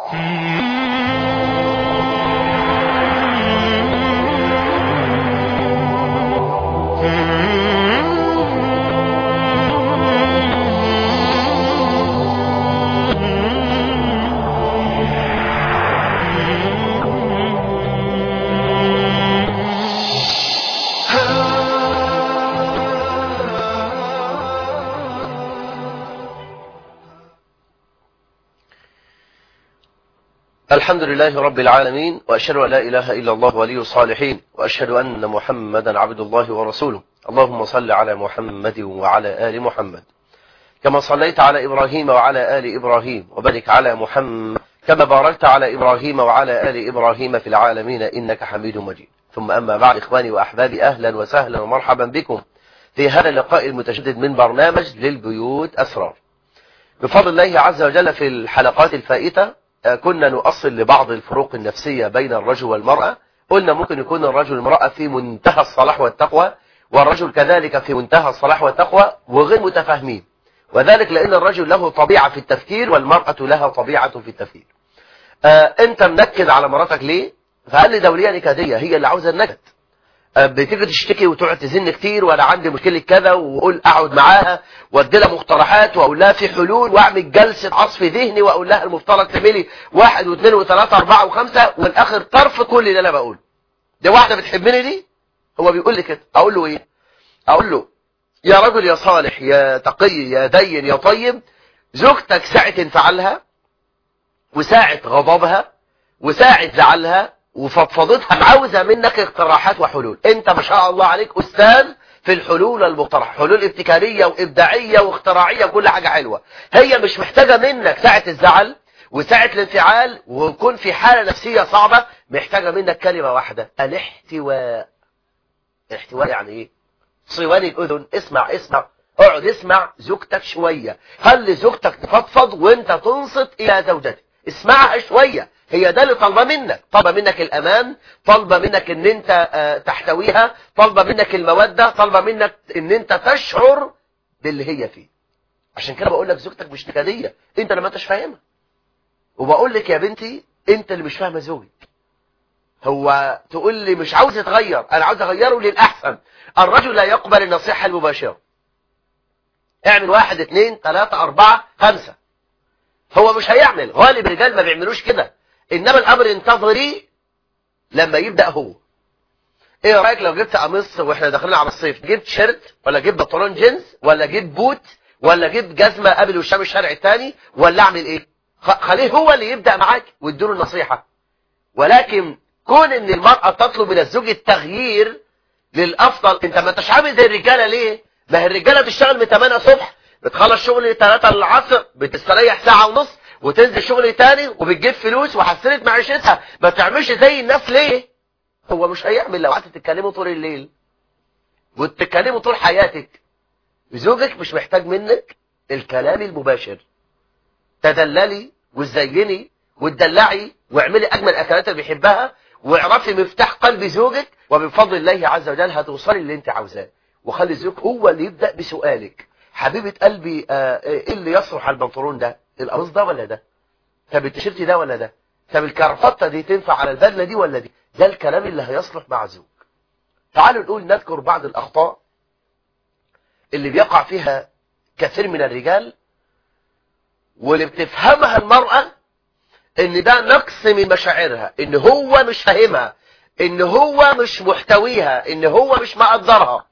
الحمد لله رب العالمين وأشهد أن لا إله إلا الله ولي الصالحين وأشهد أن محمدا عبد الله ورسوله اللهم صل على محمد وعلى آل محمد كما صليت على إبراهيم وعلى آل إبراهيم وبارك على محمد كما باركت على إبراهيم وعلى آل إبراهيم في العالمين إنك حميد مجيد ثم أما بعد إخواني وأحبابي أهلا وسهلا ومرحبا بكم في هذا اللقاء المتجدد من برنامج للبيوت أسرار بفضل الله عز وجل في الحلقات الفائتة كنا نؤصل لبعض الفروق النفسية بين الرجل والمرأة قلنا ممكن يكون الرجل والمرأة في منتهى الصلاح والتقوى والرجل كذلك في منتهى الصلاح والتقوى وغير متفاهمين وذلك لأن الرجل له طبيعة في التفكير والمرأة لها طبيعة في التفكير آه انت منكد على مراتك ليه فقال لي دولية نكدية هي اللي عاوزة النكد بتيجي تشتكي وتقعد تزن كتير وانا عندي مشكله كذا واقول اقعد معاها وادي لها مقترحات واقول لها في حلول واعمل جلسه عصف ذهني واقول لها المفترض تعملي واحد واثنين وثلاثه اربعه وخمسه والاخر طرف كل اللي انا بقوله دي واحده بتحبني دي هو بيقول لي كده اقول له ايه اقول له يا رجل يا صالح يا تقي يا دين يا طيب زوجتك ساعه انفعالها وساعه غضبها وساعه زعلها وفضفضتها عاوزة منك اقتراحات وحلول انت ما شاء الله عليك استاذ في الحلول المقترحة حلول ابتكارية وابداعية واختراعية وكل حاجة حلوة هي مش محتاجة منك ساعة الزعل وساعة الانفعال ويكون في حالة نفسية صعبة محتاجة منك كلمة واحدة الاحتواء الاحتواء يعني ايه صواني الاذن اسمع اسمع اقعد اسمع زوجتك شوية خلي زوجتك تفضفض وانت تنصت الى زوجتك اسمعها شوية هي ده اللي طالبه منك طالبه منك الامان طالبه منك ان انت تحتويها طالبه منك المودة طالبه منك ان انت تشعر باللي هي فيه عشان كده بقول لك زوجتك مش نكديه انت اللي ما انتش فاهمها وبقول لك يا بنتي انت اللي مش فاهمه زوجك هو تقول لي مش عاوز يتغير انا عاوز اغيره للاحسن الرجل لا يقبل النصيحه المباشره اعمل واحد اثنين ثلاثة اربعة خمسة هو مش هيعمل غالب الرجال ما بيعملوش كده انما الامر انتظري لما يبدأ هو ايه رأيك لو جبت قميص واحنا داخلين على الصيف جبت شيرت ولا جبت بنطلون جينز ولا جبت بوت ولا جبت جزمة قبل وشام الشارع التاني ولا اعمل ايه خليه هو اللي يبدأ معاك واديله النصيحة ولكن كون ان المرأة تطلب من الزوج التغيير للافضل انت ما انتش عامل زي الرجالة ليه ما هي الرجالة بتشتغل من 8 الصبح بتخلص شغل 3 العصر بتستريح ساعة ونص وتنزل شغل تاني وبتجيب فلوس وحسنت معيشتها ما تعملش زي الناس ليه هو مش هيعمل لو قعدت تتكلموا طول الليل وتتكلموا طول حياتك زوجك مش محتاج منك الكلام المباشر تدللي وتزيني وتدلعي واعملي اجمل الاكلات اللي بيحبها واعرفي مفتاح قلب زوجك وبفضل الله عز وجل هتوصلي اللي انت عاوزاه وخلي زوجك هو اللي يبدا بسؤالك حبيبه قلبي آه ايه اللي يصلح على البنطلون ده القميص ده ولا ده طب التيشيرت ده ولا ده طب الكرافته دي تنفع على البدله دي ولا دي ده الكلام اللي هيصلح مع الزوج تعالوا نقول نذكر بعض الاخطاء اللي بيقع فيها كثير من الرجال واللي بتفهمها المرأة ان ده نقص من مشاعرها ان هو مش فاهمها ان هو مش محتويها ان هو مش مقدرها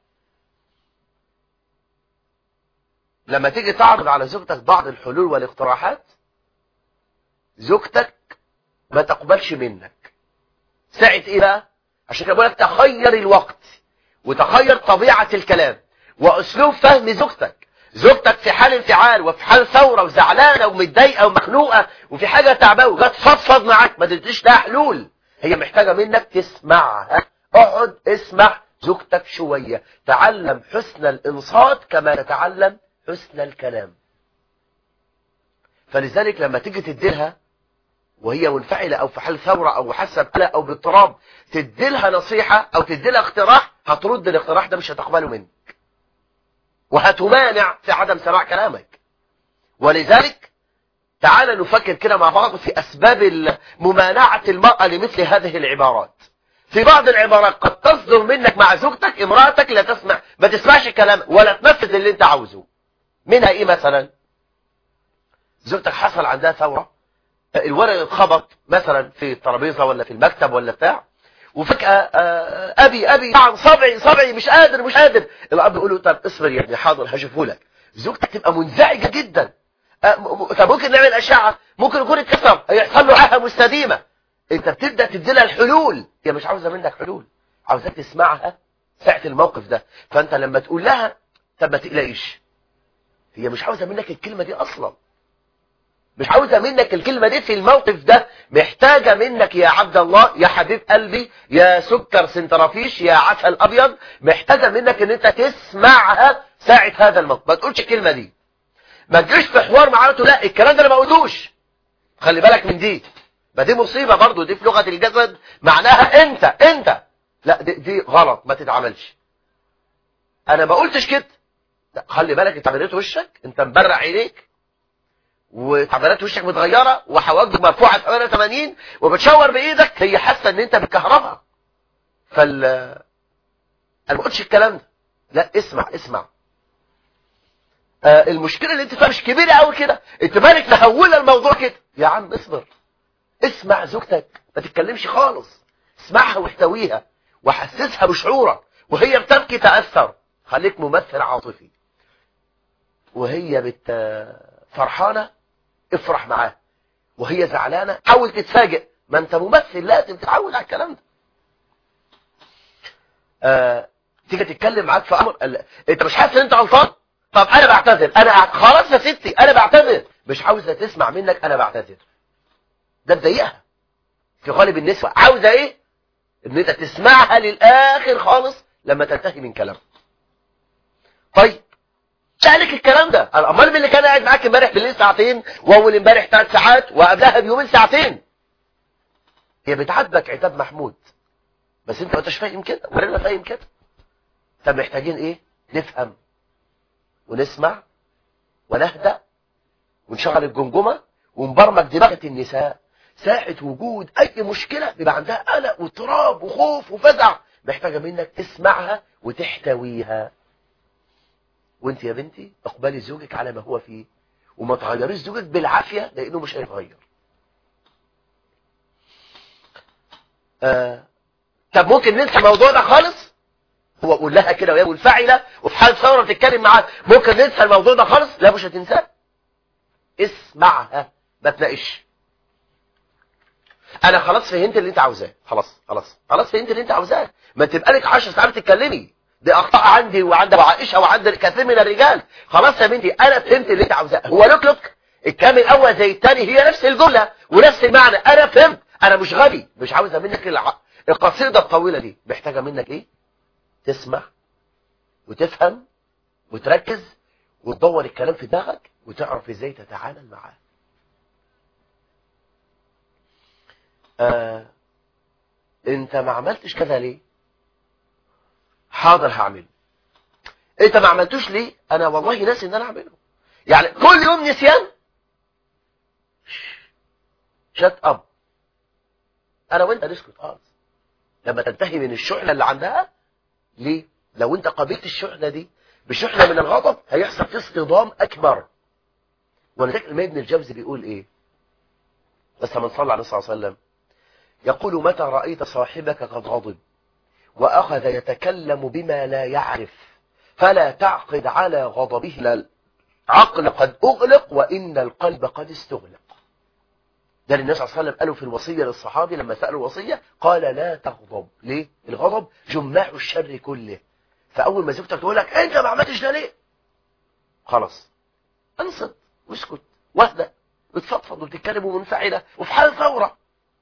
لما تيجي تعرض على زوجتك بعض الحلول والاقتراحات زوجتك ما تقبلش منك ساعة ايه بقى عشان كده بقول لك تخير الوقت وتخير طبيعة الكلام واسلوب فهم زوجتك زوجتك في حال انفعال وفي حال ثورة وزعلانة ومتضايقة ومخنوقة وفي حاجة تعبانة وجت تفضفض معاك ما تديش لها حلول هي محتاجة منك تسمعها اقعد اسمع زوجتك شوية تعلم حسن الانصات كما تتعلم حسن الكلام فلذلك لما تيجي تديلها وهي منفعلة او في حال ثورة او حاسة بقلق او باضطراب تديلها نصيحة او تديلها اقتراح هترد الاقتراح ده مش هتقبله منك وهتمانع في عدم سماع كلامك ولذلك تعال نفكر كده مع بعض في أسباب ممانعة المرأة لمثل هذه العبارات في بعض العبارات قد تصدر منك مع زوجتك امرأتك لا تسمع ما تسمعش كلام ولا تنفذ اللي انت عاوزه منها ايه مثلا زوجتك حصل عندها ثورة الورق اتخبط مثلا في الترابيزة ولا في المكتب ولا بتاع وفجأة أبي أبي نعم صبعي صبعي مش قادر مش قادر الأب يقول له طب اصبر يا ابني حاضر هشوفه لك زوجتك تبقى منزعجة جدا طب ممكن نعمل أشعة ممكن يكون اتكسر هيحصل له عاهة مستديمة انت بتبدأ تدي لها الحلول هي مش عاوزة منك حلول عاوزاك تسمعها ساعة الموقف ده فانت لما تقول لها طب ما تقلقيش هي مش عاوزة منك الكلمة دي أصلا مش عاوزة منك الكلمة دي في الموقف ده محتاجة منك يا عبد الله يا حبيب قلبي يا سكر سنترافيش يا عسل أبيض محتاجة منك ان انت تسمعها ساعة هذا الموقف ما تقولش الكلمة دي ما تجيش في حوار معاه لا الكلام ده انا ما قلتوش خلي بالك من دي ما دي مصيبة برضو دي في لغة الجسد معناها انت انت لا دي, دي غلط ما تتعملش انا ما قلتش كده لا خلي بالك تعبيرات وشك انت مبرع عينيك وتعبيرات وشك متغيرة وحواجبك مرفوعة 88 وبتشاور بايدك هي حاسة ان انت بتكهربها فال انا ما قلتش الكلام ده لا اسمع اسمع آه المشكلة اللي انت فيها مش كبيرة قوي كده انت مالك مهولة الموضوع كده يا عم اصبر اسمع زوجتك ما تتكلمش خالص اسمعها واحتويها وحسسها بشعورك وهي بتبكي تأثر خليك ممثل عاطفي وهي بت فرحانة افرح معاها وهي زعلانة حاول تتفاجئ ما انت ممثل لازم تتعود على الكلام ده آه، تيجي تتكلم معاك في امر انت مش حاسس ان انت غلطان طب انا بعتذر انا خلاص يا ستي انا بعتذر مش عاوزه تسمع منك انا بعتذر ده مضايقها في غالب النسوة عاوزة ايه ان انت تسمعها للاخر خالص لما تنتهي من كلامها طيب سألك الكلام ده الامال من اللي كان قاعد معاك امبارح بالليل ساعتين واول امبارح ثلاث ساعات وقبلها بيومين ساعتين هي بتعاتبك عتاب محمود بس انت ما انتش فاهم كده ولا انا فاهم كده طب محتاجين ايه نفهم ونسمع ونهدأ ونشغل الجمجمة ونبرمج دماغة النساء ساعة وجود اي مشكلة بيبقى عندها قلق واضطراب وخوف وفزع محتاجة منك تسمعها وتحتويها وانت يا بنتي اقبلي زوجك على ما هو فيه وما تغيريش زوجك بالعافية لانه مش هيتغير آه. طب ممكن ننسى الموضوع ده خالص هو قول لها كده وهي منفعلة وفي حالة ثورة بتتكلم معاها ممكن ننسى الموضوع ده خالص لا مش هتنساه اسمعها ما تناقش انا خلاص فهمت اللي انت عاوزاه خلاص خلاص خلاص فهمت اللي انت عاوزاه ما تبقى لك 10 ساعات تتكلمي دي اخطاء عندي وعند عائشه وعند كثير من الرجال خلاص يا بنتي انا فهمت اللي انت عاوزاه هو لك الكلام الاول زي الثاني هي نفس الجمله ونفس المعنى انا فهمت انا مش غبي مش عاوزه منك الع... القصيده الطويله دي محتاجه منك ايه تسمع وتفهم وتركز وتدور الكلام في دماغك وتعرف ازاي تتعامل معاه آه انت ما عملتش كذا ليه حاضر هعمله انت ما عملتوش ليه انا والله ناسي ان انا اعمله يعني كل يوم نسيان شت اب انا وانت نسكت خالص لما تنتهي من الشحنه اللي عندها ليه لو انت قابلت الشحنه دي بشحنه من الغضب هيحصل في اصطدام اكبر ولذلك الامام ابن الجوزي بيقول ايه بس من صلى عليه الصلاه والسلام يقول متى رأيت صاحبك قد غضب وأخذ يتكلم بما لا يعرف فلا تعقد على غضبه العقل قد أغلق وإن القلب قد استغلق ده النبي صلى الله عليه وسلم قالوا في الوصية للصحابي لما سألوا الوصية قال لا تغضب ليه الغضب جماع الشر كله فأول ما زوجتك تقول لك أنت ما عملتش ده ليه خلاص انصت واسكت واهدى بتفضفض وبتتكلم ومنفعلة وفي حال ثورة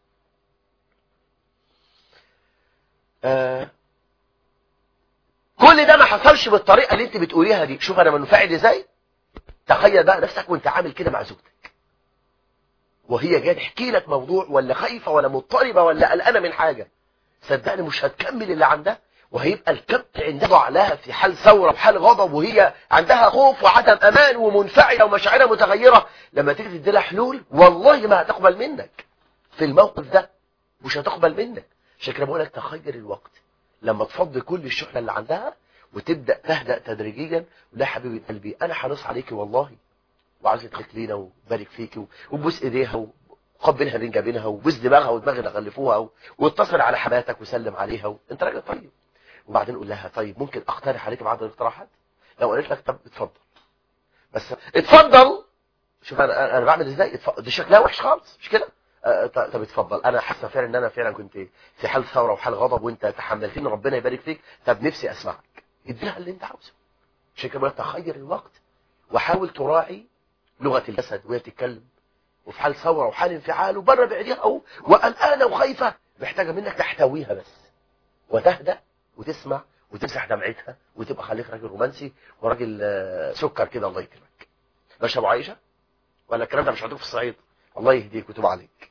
آه كل ده ما حصلش بالطريقة اللي انت بتقوليها دي شوف انا منفعل ازاي تخيل بقى نفسك وانت عامل كده مع زوجتك وهي جايه تحكي لك موضوع ولا خايفة ولا مضطربة ولا قلقانة من حاجة صدقني مش هتكمل اللي عندها وهيبقى الكبت عندها لها في حال ثورة وحال غضب وهي عندها خوف وعدم أمان ومنفعلة ومشاعرها متغيرة لما تيجي تدي لها حلول والله ما هتقبل منك في الموقف ده مش هتقبل منك عشان كده بقول لك تخير الوقت لما تفضي كل الشحنة اللي عندها وتبدأ تهدأ تدريجيا ولا حبيبي قلبي أنا حريص عليكي والله وعايز ادخلك لينا وبارك فيكي وبوس ايديها وقبلها بين جبينها وبوس دماغها ودماغ اللي غلفوها واتصل على حماتك وسلم عليها و... انت راجل طيب وبعدين قول لها طيب ممكن اقترح عليك بعض الاقتراحات لو قالت لك طب اتفضل بس اتفضل شوف انا انا بعمل ازاي اتفضل دي شكلها وحش خالص مش كده اه طب اتفضل انا حاسه فعلا ان انا فعلا كنت في حال ثوره وحال غضب وانت تحملتني ربنا يبارك فيك طب نفسي اسمعك اديها اللي انت عاوزه عشان كده تخير الوقت وحاول تراعي لغه الجسد وهي بتتكلم وفي حال ثوره وحال انفعال وبره بعيدها او وقلقانه وخايفه محتاجه منك تحتويها بس وتهدأ وتسمع وتمسح دمعتها وتبقى خليك راجل رومانسي وراجل سكر كده الله يكرمك ماشي ابو عائشه ولا الكلام ده مش عندكم في الصعيد الله يهديك ويتوب عليك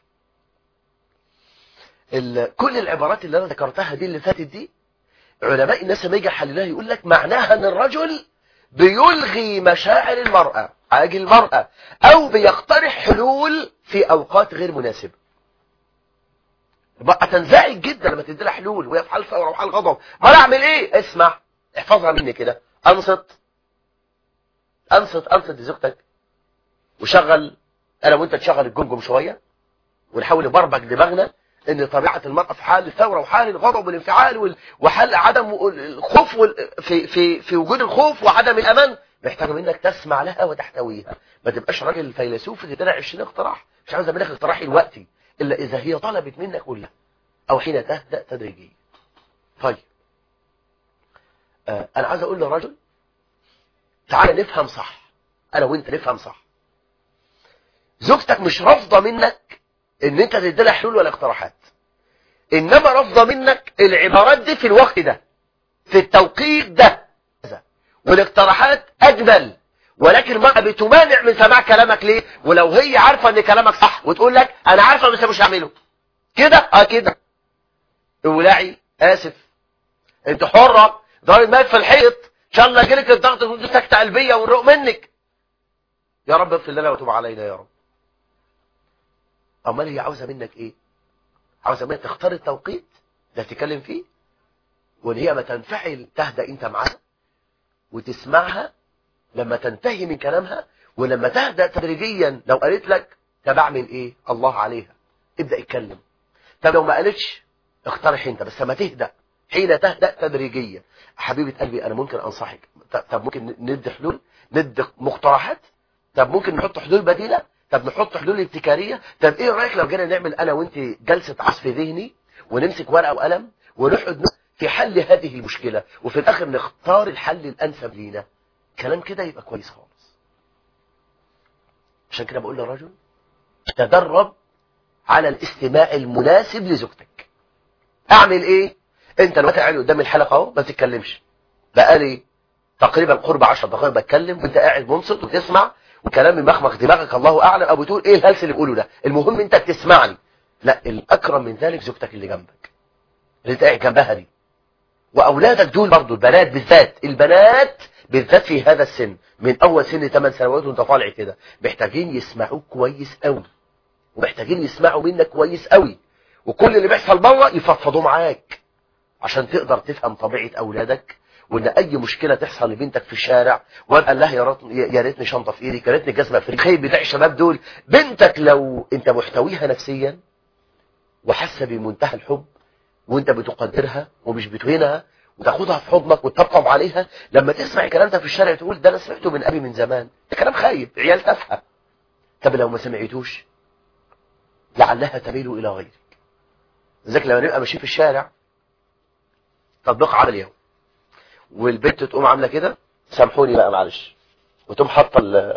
كل العبارات اللي انا ذكرتها دي اللي فاتت دي علماء الناس لما يجي يحللها يقول لك معناها ان الرجل بيلغي مشاعر المرأة عاجل المرأة او بيقترح حلول في اوقات غير مناسبة بقى تنزعج جدا لما تدي لها حلول وهي في حال ثوره وحال غضب ما انا اعمل ايه اسمع احفظها مني كده انصت انصت انصت لزوجتك وشغل انا وانت تشغل الجمجم شويه ونحاول نبربك دماغنا ان طبيعه المراه في حال الثوره وحال الغضب والانفعال وحال عدم الخوف في في في وجود الخوف وعدم الامان محتاجه منك تسمع لها وتحتويها ما تبقاش راجل فيلسوف تدلع 20 اقتراح مش عاوز منك اقتراح الوقتي إلا إذا هي طلبت منك كلها أو حين تهدأ تدريجيا طيب آه أنا عايز أقول للرجل تعال نفهم صح أنا وإنت نفهم صح زوجتك مش رافضة منك إن أنت تدي لها حلول ولا اقتراحات إنما رافضة منك العبارات دي في الوقت ده في التوقيت ده والاقتراحات أجمل ولكن ما بتمانع من سماع كلامك ليه ولو هي عارفة ان كلامك صح وتقول لك انا عارفة بس مش هعمله كده اه كده ولعي اسف انت حرة ضارب مات في الحيط ان شاء الله يجيلك الضغط وتجي سكتة قلبية ونروق منك يا رب اغفر لنا وتوب علينا يا رب امال هي عاوزة منك ايه عاوزة منك تختار التوقيت ده تتكلم فيه وان هي ما تنفعل تهدى انت معاها وتسمعها لما تنتهي من كلامها ولما تهدأ تدريجيا لو قالت لك طب اعمل ايه الله عليها ابدأ اتكلم طب لو ما قالتش اقترح انت بس لما تهدأ حين تهدأ تدريجيا حبيبة قلبي انا ممكن انصحك طب ممكن ندي حلول ندي مقترحات طب ممكن نحط حلول بديلة طب نحط حلول ابتكارية طب ايه رأيك لو جينا نعمل انا وانت جلسة عصف ذهني ونمسك ورقة وقلم ونقعد في حل هذه المشكلة وفي الاخر نختار الحل الانسب لينا كلام كده يبقى كويس خالص عشان كده بقول للرجل تدرب على الاستماع المناسب لزوجتك اعمل ايه انت لو قاعد قدام الحلقه اهو ما تتكلمش بقالي تقريبا قرب 10 دقائق بتكلم وانت قاعد منصت وتسمع وكلامي مخمخ دماغك الله اعلم او بتقول ايه الهلس اللي بقوله ده المهم انت بتسمعني لا الاكرم من ذلك زوجتك اللي جنبك اللي انت قاعد جنبها دي واولادك دول برضو البنات بالذات البنات بالذات في هذا السن من اول سن 8 سنوات وانت طالع كده محتاجين يسمعوك كويس قوي ومحتاجين يسمعوا منك كويس قوي وكل اللي بيحصل بره يفضفضوا معاك عشان تقدر تفهم طبيعه اولادك وان اي مشكله تحصل لبنتك في الشارع وقال لها يا ريت يا ريتني شنطه في ايدك يا ريتني جزمه في رجلي بتاع الشباب دول بنتك لو انت محتويها نفسيا وحاسه بمنتهى الحب وانت بتقدرها ومش بتهينها وتاخدها في حضنك وتطبطب عليها لما تسمع الكلام ده في الشارع تقول ده انا سمعته من ابي من زمان ده كلام خايب عيال تافهه طب لو ما سمعتوش لعلها تميل الى غيرك لذلك لما نبقى ماشيين في الشارع تطبيق عملي اهو والبنت تقوم عامله كده سامحوني بقى معلش وتقوم حاطه ال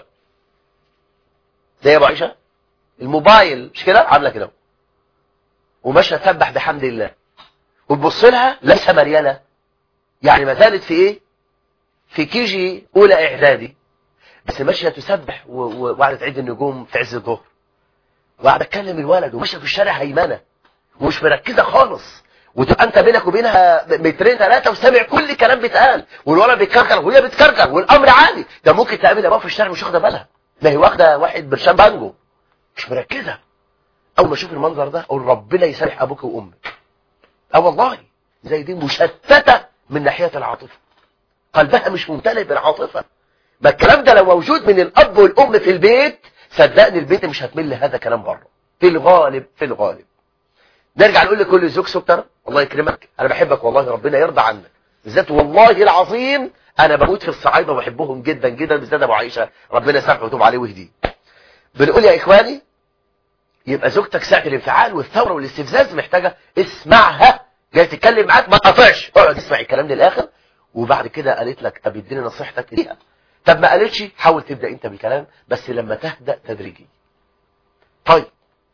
زي يا ابو عيشه الموبايل مش كده عامله كده وماشيه تسبح بحمد الله وتبص لها ليس مريانه يعني ما زالت في ايه في كي جي اولى اعدادي بس ماشيه تسبح وقاعده تعيد النجوم في عز الظهر وقاعده تكلم الولد وماشيه في الشارع هيمنه ومش مركزه خالص وتبقى انت بينك وبينها مترين ثلاثه وسامع كل كلام بيتقال والولد بيتكركر وهي بتكركر والامر عادي ده ممكن تقابل ابوها في الشارع مش واخده بالها ما هي واخده واحد برشام بانجو مش مركزه اول ما اشوف المنظر ده اقول ربنا يسامح ابوك وامك اه والله زي دي مشتته من ناحيه العاطفه قلبها مش ممتلئ بالعاطفه ما الكلام ده لو موجود من الاب والام في البيت صدقني البيت مش هتمل هذا كلام بره في الغالب في الغالب نرجع نقول لكل زوج سكر الله يكرمك انا بحبك والله ربنا يرضى عنك بالذات والله العظيم انا بموت في الصعايده وبحبهم جدا جدا بالذات ابو عائشه ربنا يسامحه ويتوب عليه ويهديه بنقول يا اخواني يبقى زوجتك ساعه الانفعال والثوره والاستفزاز محتاجه اسمعها جاي تتكلم معاك ما تقطعش اقعد اسمع الكلام للاخر وبعد كده قالت لك طب اديني نصيحتك دي طب ما قالتش حاول تبدا انت بالكلام بس لما تهدأ تدريجي طيب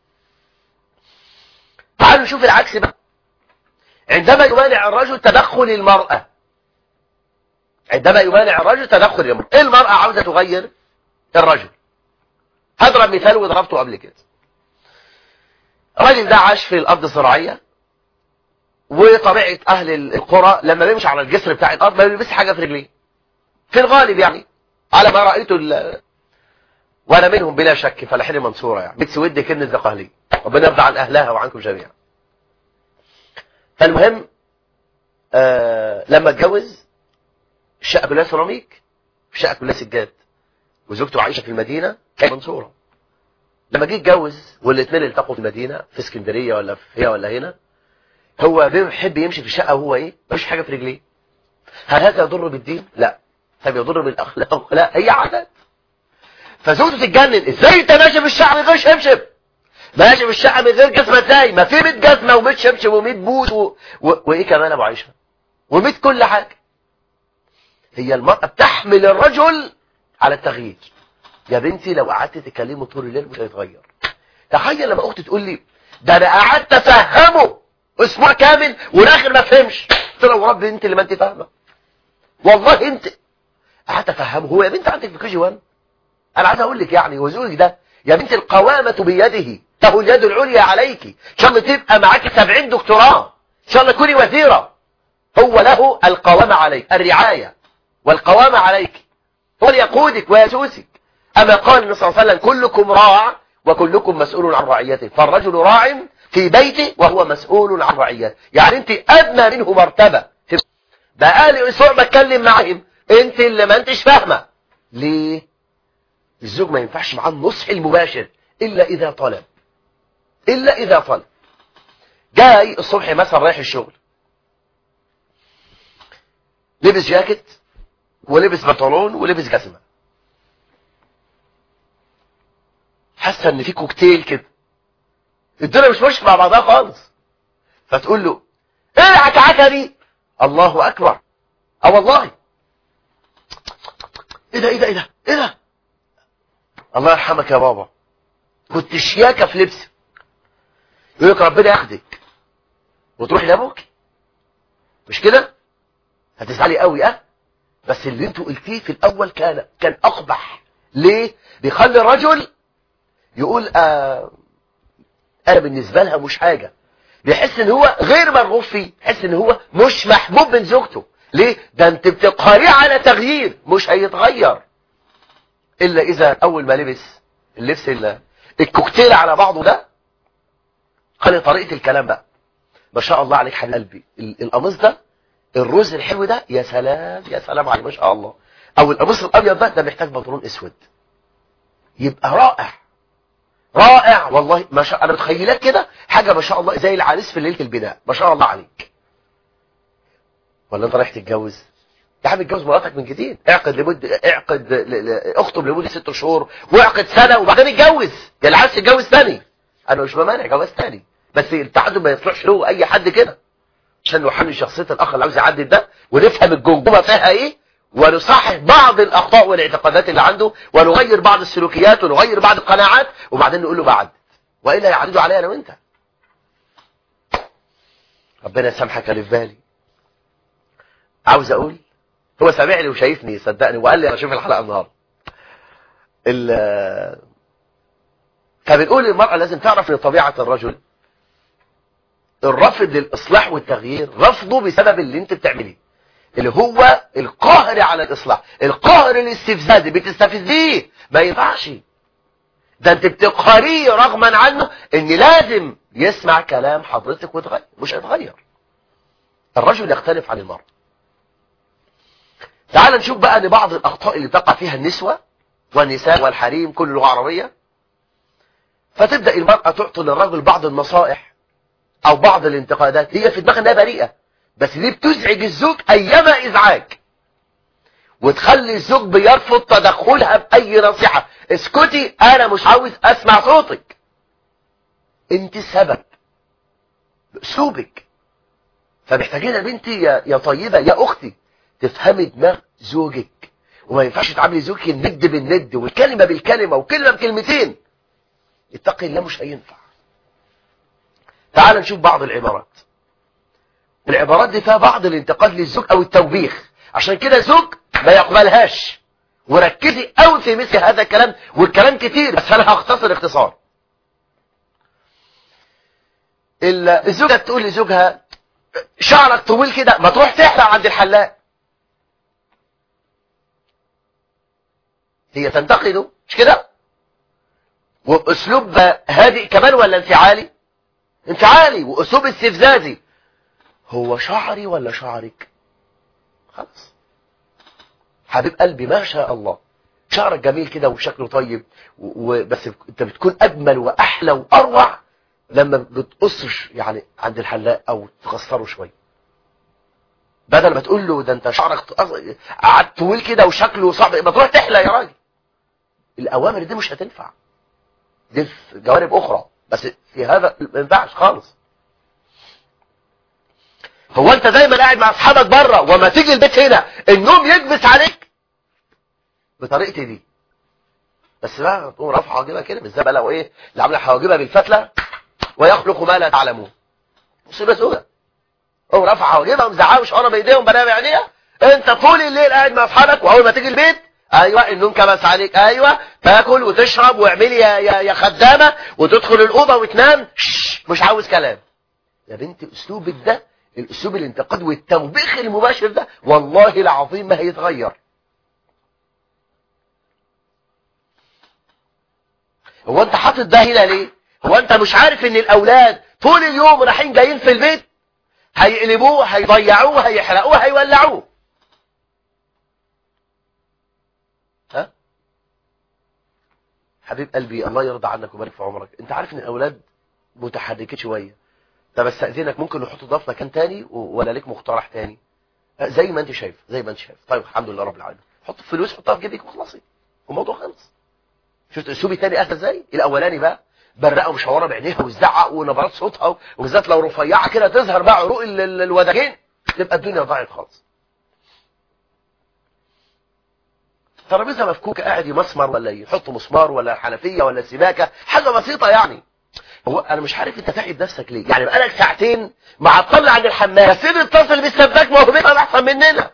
تعالوا نشوف العكس بقى عندما يمانع الرجل تدخل المرأة عندما يمانع الرجل تدخل المرأة ايه المرأة عاوزة تغير الرجل هضرب مثال وضربته قبل كده الراجل ده عاش في الارض الزراعية وطبيعة اهل القرى لما بيمشي على الجسر بتاع الارض ما بيلبس حاجة في رجليه في الغالب يعني على ما رأيته ال... وانا منهم بلا شك فلاحين المنصورة يعني بيت سويد كنز دقهلي ربنا يرضى عن اهلها وعنكم جميعا فالمهم آه لما اتجوز الشقه كلها سيراميك الشقه كلها سجاد وزوجته عايشه في المدينه كانت منصوره لما جه اتجوز والاثنين التقوا في المدينه في اسكندريه ولا في هنا ولا هنا هو بيحب يمشي في الشقه وهو ايه مفيش حاجه في رجليه هل هذا يضر بالدين لا طب يضر بالاخلاق لا هي عادات فزوجته تتجنن ازاي انت ماشي في الشقه من غير شبشب ماشي في الشقه من غير جزمه ازاي ما في 100 جزمه و100 شبشب و100 بوت و... و... وايه كمان ابو عائشه و100 كل حاجه هي المراه بتحمل الرجل على التغيير يا بنتي لو قعدت تكلمه طول الليل مش هيتغير تخيل لما اختي تقول لي ده انا قعدت افهمه اسبوع كامل والاخر ما فهمش قلت له ربي انت اللي ما انت فاهمه والله انت قعدت افهمه هو يا بنت عندك في كي جي 1 انا عايز اقول لك يعني وزوجك ده يا بنت القوامة بيده له اليد العليا عليك ان شاء الله تبقى معاك 70 دكتوراه ان شاء الله تكوني وزيرة هو له القوامة عليك الرعاية والقوامة عليك هو اللي يقودك ويسوسك أما قال النبي صلى الله عليه وسلم كلكم راع وكلكم مسؤول عن رعيته فالرجل راع في بيته وهو مسؤول عن رعيته يعني انت أدنى منه مرتبة بقالي أسبوع بتكلم معهم انت اللي ما انتش فاهمة ليه الزوج ما ينفعش معاه النصح المباشر إلا إذا طلب إلا إذا طلب جاي الصبح مثلا رايح الشغل لبس جاكيت ولبس بنطلون ولبس جزمه حاسه ان في كوكتيل كده الدنيا مش ماشيه مع بعضها خالص فتقول له ايه العكعكه دي الله اكبر اه والله ايه ده ايه ده ايه ده ايه ده الله يرحمك يا بابا كنت شياكه في لبسي يقول لك ربنا ياخدك وتروح لابوك مش كده هتزعلي قوي اه بس اللي انتوا قلتيه في الاول كان كان اقبح ليه بيخلي الرجل يقول آه انا بالنسبه لها مش حاجه بيحس ان هو غير مرغوب فيه يحس ان هو مش محبوب من زوجته ليه ده انت بتقهريه على تغيير مش هيتغير الا اذا اول ما لبس اللبس الكوكتيل على بعضه ده خلي طريقه الكلام بقى ما شاء الله عليك حبيب قلبي القميص ده الرز الحلو ده يا سلام يا سلام عليه ما شاء الله او القميص الابيض ده ده محتاج بنطلون اسود يبقى رائع رائع والله ما شاء انا متخيلك كده حاجه ما شاء الله زي العريس في ليله البناء ما شاء الله عليك ولا انت رايح تتجوز يا عم اتجوز مراتك من جديد اعقد لمده اعقد ل... ل... اخطب لمده ست شهور واعقد سنه وبعدين اتجوز يا اللي عايز تتجوز تاني انا مش بمانع جواز تاني بس التعدد ما يطلعش له اي حد كده عشان نحمل شخصيه الاخ اللي عاوز يعدل ده ونفهم الجمجمه فيها ايه ونصحح بعض الاخطاء والاعتقادات اللي عنده ونغير بعض السلوكيات ونغير بعض القناعات وبعدين نقول له بعد والا يعرضوا عليا انا وانت ربنا يسامحك اللي في بالي عاوز اقول هو سامعني وشايفني صدقني وقال لي انا اشوف الحلقه النهارده فبنقول المرأة لازم تعرف ان طبيعة الرجل الرفض للاصلاح والتغيير رفضه بسبب اللي انت بتعمليه اللي هو القاهر على الاصلاح القاهر الاستفزازي بتستفزيه ما ينفعش ده انت بتقهريه رغما عنه ان لازم يسمع كلام حضرتك ويتغير مش هيتغير الرجل يختلف عن المرأة تعال نشوف بقى ان بعض الاخطاء اللي تقع فيها النسوة والنساء والحريم كل لغة عربية فتبدأ المرأة تعطي للرجل بعض النصائح او بعض الانتقادات هي في دماغها انها بريئة بس دي بتزعج الزوج ايما ازعاج وتخلي الزوج بيرفض تدخلها باي نصيحة اسكتي انا مش عاوز اسمع صوتك انت السبب باسلوبك فمحتاجين يا بنتي يا, يا طيبة يا اختي تفهمي دماغ زوجك وما ينفعش تعاملي زوجك الند بالند والكلمة بالكلمة وكلمة بكلمتين اتقي الله مش هينفع تعال نشوف بعض العبارات العبارات دي فيها بعض الانتقاد للزوج او التوبيخ عشان كده الزوج ما يقبلهاش وركزي قوي في مثل هذا الكلام والكلام كتير بس انا هختصر اختصار الزوجة تقول لزوجها شعرك طويل كده ما تروح تحلق عند الحلاق هي تنتقده مش كده واسلوب هادئ كمان ولا انفعالي انفعالي واسلوب استفزازي هو شعري ولا شعرك خلاص حبيب قلبي ما شاء الله شعرك جميل كده وشكله طيب وبس انت بتكون اجمل واحلى واروع لما بتقصش يعني عند الحلاق او تقصره شويه بدل ما تقول له ده انت شعرك قعدت طويل كده وشكله صعب ما تروح تحلق يا راجل الاوامر دي مش هتنفع دي في جوانب اخرى بس في هذا ما ينفعش خالص هو انت دايما قاعد مع اصحابك بره وما تيجي البيت هنا النوم يكبس عليك بطريقتي دي بس بقى تقوم رافعه حواجبها كده بالذات بقى لو ايه اللي عامله حواجبها بالفتله ويخلق ما لا تعلمون مصيبه سودة قوم رافعه حواجبها ومزعقه وشعرها بايديهم بنام بعينيها انت طول الليل قاعد مع اصحابك واول ما تيجي البيت ايوه النوم كبس عليك ايوه تاكل وتشرب واعملي يا, يا, يا خدامه وتدخل الاوضه وتنام مش عاوز كلام يا بنت اسلوبك ده الاسلوب الانتقاد والتوبيخ المباشر ده والله العظيم ما هيتغير هو انت حاطط ده هنا ليه هو انت مش عارف ان الاولاد طول اليوم رايحين جايين في البيت هيقلبوه هيضيعوه هيحرقوه هيولعوه ها حبيب قلبي الله يرضى عنك ويبارك في عمرك انت عارف ان الاولاد متحركين شويه طب استاذنك ممكن نحط ده في مكان تاني ولا ليك مقترح تاني زي ما انت شايف زي ما انت شايف طيب الحمد لله رب العالمين حط فلوس حطها في جيبك وخلصي والموضوع خلص شفت اسلوبي تاني اهدى ازاي الاولاني بقى برقه ومشوره بعينيها وتزعق ونبرات صوتها وبالذات لو رفيعه كده تظهر بقى عروق الوداجين تبقى الدنيا ضاعت خالص ترابيزه مفكوكه قاعد يمسمر ولا يحط مسمار ولا حنفيه ولا سباكه حاجه بسيطه يعني هو انا مش عارف انت تعب نفسك ليه يعني بقالك ساعتين معطل عن الحمام بس انت اتصل بالسباك ما هو بيفهم احسن مننا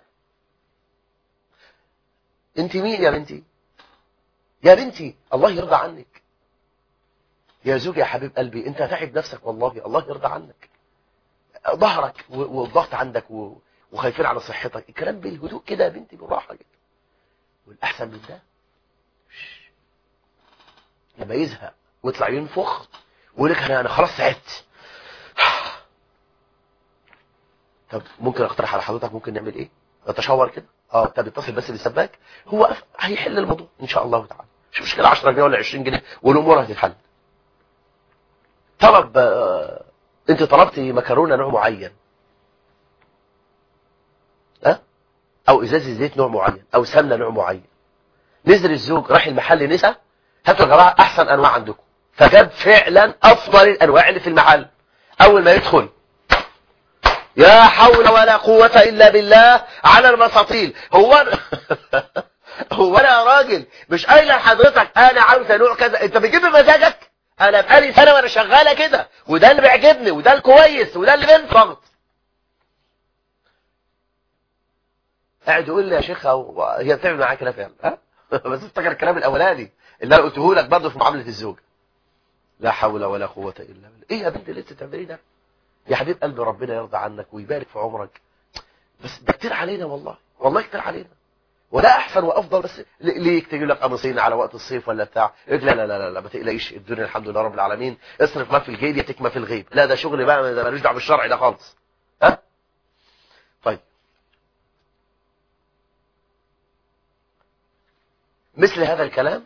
انت مين يا بنتي يا بنتي الله يرضى عنك يا زوجي يا حبيب قلبي انت هتعب نفسك والله الله يرضى عنك ظهرك والضغط عندك وخايفين على صحتك الكلام بالهدوء كده يا بنتي بالراحه كده والاحسن من ده لما يزهق ويطلع ينفخ ويقول لك انا انا خلاص تعبت طب ممكن اقترح على حضرتك ممكن نعمل ايه نتشاور كده اه طب اتصل بس بالسباك هو هيحل الموضوع ان شاء الله تعالى مش مشكله 10 جنيه ولا 20 جنيه والامور هتتحل طلب آه انت طلبتي مكرونه نوع معين ها أه؟ او ازازه زيت نوع معين او سمنه نوع معين نزل الزوج راح المحل نسى هاتوا يا جماعه احسن انواع عندكم فجاب فعلا افضل الانواع اللي في المحل اول ما يدخل يا حول ولا قوة الا بالله على المساطيل هو أنا هو انا يا راجل مش قايل لحضرتك انا عاوزه نوع كذا انت بتجيب بمزاجك انا بقالي سنه وانا شغاله كده وده اللي بيعجبني وده الكويس وده اللي بينفض قاعد يقول لي يا شيخ هي بتعمل معاك كده فعلا ها بس افتكر الكلام الاولاني اللي انا قلته لك برضه في معامله الزوج لا حول ولا قوه الا بالله ايه يا بنت اللي انت بتعمليه ده يا حبيب قلبي ربنا يرضى عنك ويبارك في عمرك بس ده كتير علينا والله والله كتير علينا وده احسن وافضل بس ليه تجي لك قميصين على وقت الصيف ولا بتاع لا لا لا لا, لا ما تقلقيش الدنيا الحمد لله رب العالمين اصرف ما في الجيب ياتيك ما في الغيب لا ده شغل بقى ده ملوش دعوه بالشرع ده خالص ها طيب مثل هذا الكلام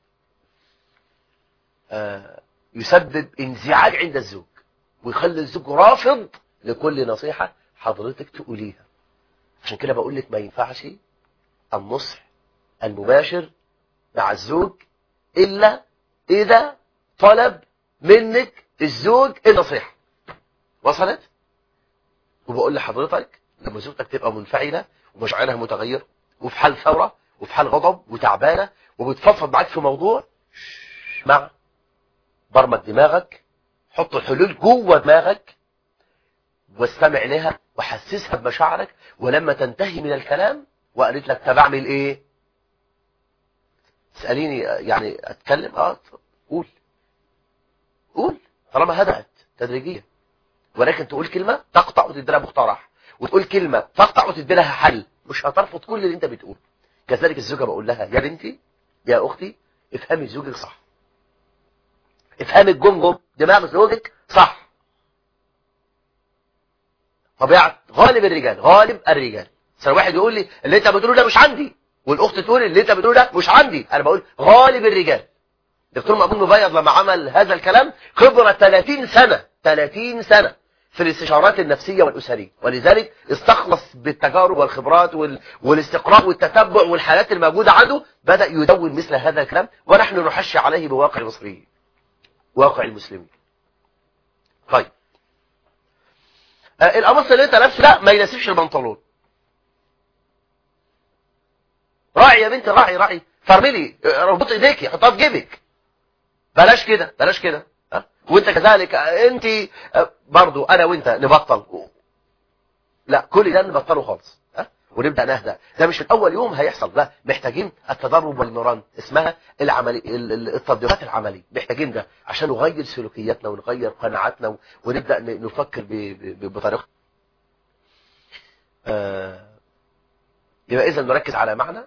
آه يسبب انزعاج عند الزوج ويخلي الزوج رافض لكل نصيحة حضرتك تقوليها عشان كده بقول لك ما ينفعش النصح المباشر مع الزوج إلا إذا طلب منك الزوج النصيحة وصلت؟ وبقول لحضرتك لما زوجتك تبقى منفعلة ومشاعرها متغيرة وفي حال ثورة وفي حال غضب وتعبانة وبتفضفض معاك في موضوع اسمع برمج دماغك حط الحلول جوه دماغك واستمع لها وحسسها بمشاعرك ولما تنتهي من الكلام وقالت لك طب اعمل ايه تساليني يعني اتكلم اه قول قول طالما هدأت تدريجيا ولكن تقول كلمة تقطع وتدي لها مقترح وتقول كلمة تقطع وتدي لها حل مش هترفض كل اللي انت بتقول كذلك الزوجة بقول لها يا بنتي يا اختي افهمي زوجك صح افهمي الجمجم دماغ زوجك صح طبيعة غالب الرجال غالب الرجال سنة واحد يقول لي اللي انت بتقوله ده مش عندي والاخت تقول اللي انت بتقوله ده مش عندي انا بقول غالب الرجال دكتور مأمون مبيض لما عمل هذا الكلام خبرة 30 سنة 30 سنة في الاستشارات النفسية والأسرية ولذلك استخلص بالتجارب والخبرات وال... والاستقراء والتتبع والحالات الموجودة عنده بدأ يدون مثل هذا الكلام ونحن نحشي عليه بواقع المصريين واقع المسلمين طيب آه القميص اللي انت لابسه لا ما يناسبش البنطلون راعي يا بنت راعي راعي فرملي ربط ايديكي حطها في جيبك بلاش كده بلاش كده ها وانت كذلك انت برضو انا وانت نبطل لا كل ده نبطله خالص ها ونبدا نهدى ده مش من اول يوم هيحصل لا محتاجين التدرب والمران اسمها العملي التطبيقات العمليه محتاجين ده عشان نغير سلوكياتنا ونغير قناعاتنا ونبدا نفكر بطريقه آه يبقى اذا نركز على معنى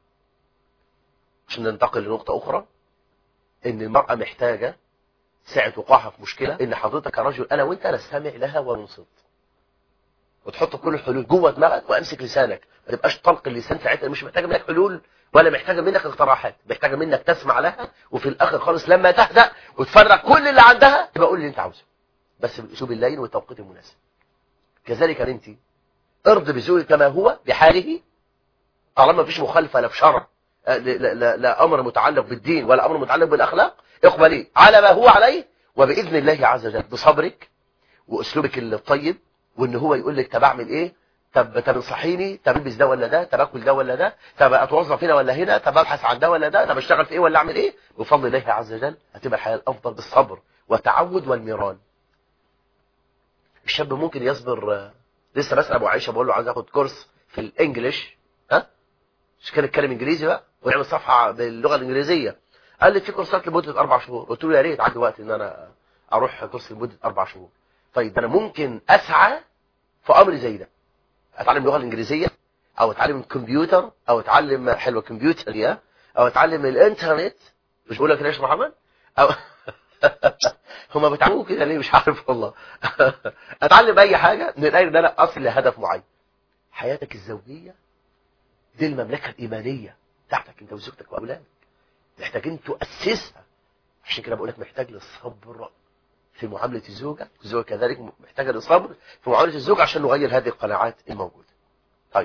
عشان ننتقل لنقطه اخرى ان المراه محتاجه ساعه وقوعها في مشكله ان حضرتك كرجل انا وانت نستمع لها وننصت وتحط كل الحلول جوه دماغك وامسك لسانك ما تبقاش طلق اللسان ساعتها مش محتاجه منك حلول ولا محتاجه منك اقتراحات محتاجه منك تسمع لها وفي الاخر خالص لما تهدأ وتفرغ كل اللي عندها تبقى قول اللي انت عاوزه بس باسلوب اللين والتوقيت المناسب كذلك يا بنتي ارض بزوجك كما هو بحاله طالما مفيش مخالفه لا في شرع لا, لا, لا امر متعلق بالدين ولا امر متعلق بالاخلاق اقبليه على ما هو عليه وباذن الله عز وجل بصبرك واسلوبك الطيب وان هو يقول لك طب اعمل ايه طب طب انصحيني طب البس ده ولا ده طب اكل ده ولا ده طب اتوظف هنا ولا هنا طب ابحث عن ده ولا ده طب اشتغل في ايه ولا اعمل ايه بفضل الله عز وجل هتبقى الحياه الافضل بالصبر والتعود والميران الشاب ممكن يصبر لسه بسال ابو عائشه بقول له عايز اخد كورس في الانجليش ها مش كان يتكلم انجليزي بقى ونعمل صفحه باللغه الانجليزيه قال لي في كورسات لمده اربع شهور قلت له يا ريت عندي وقت ان انا اروح كورس لمده اربع شهور طيب انا ممكن اسعى في امر زي ده اتعلم اللغه الانجليزيه او اتعلم الكمبيوتر او اتعلم حلوه كمبيوتر يا او اتعلم الانترنت مش بقول لك ليش محمد او هما بيتعلموا كده ليه مش عارف والله اتعلم اي حاجه من الاجل ان انا اصل لهدف معين حياتك الزوجيه دي المملكه الايمانيه بتاعتك انت وزوجتك واولادك محتاجين تؤسسها عشان كده بقول لك محتاج للصبر في معاملة الزوجة الزوجة كذلك محتاجة للصبر في معاملة الزوج عشان نغير هذه القناعات الموجودة طيب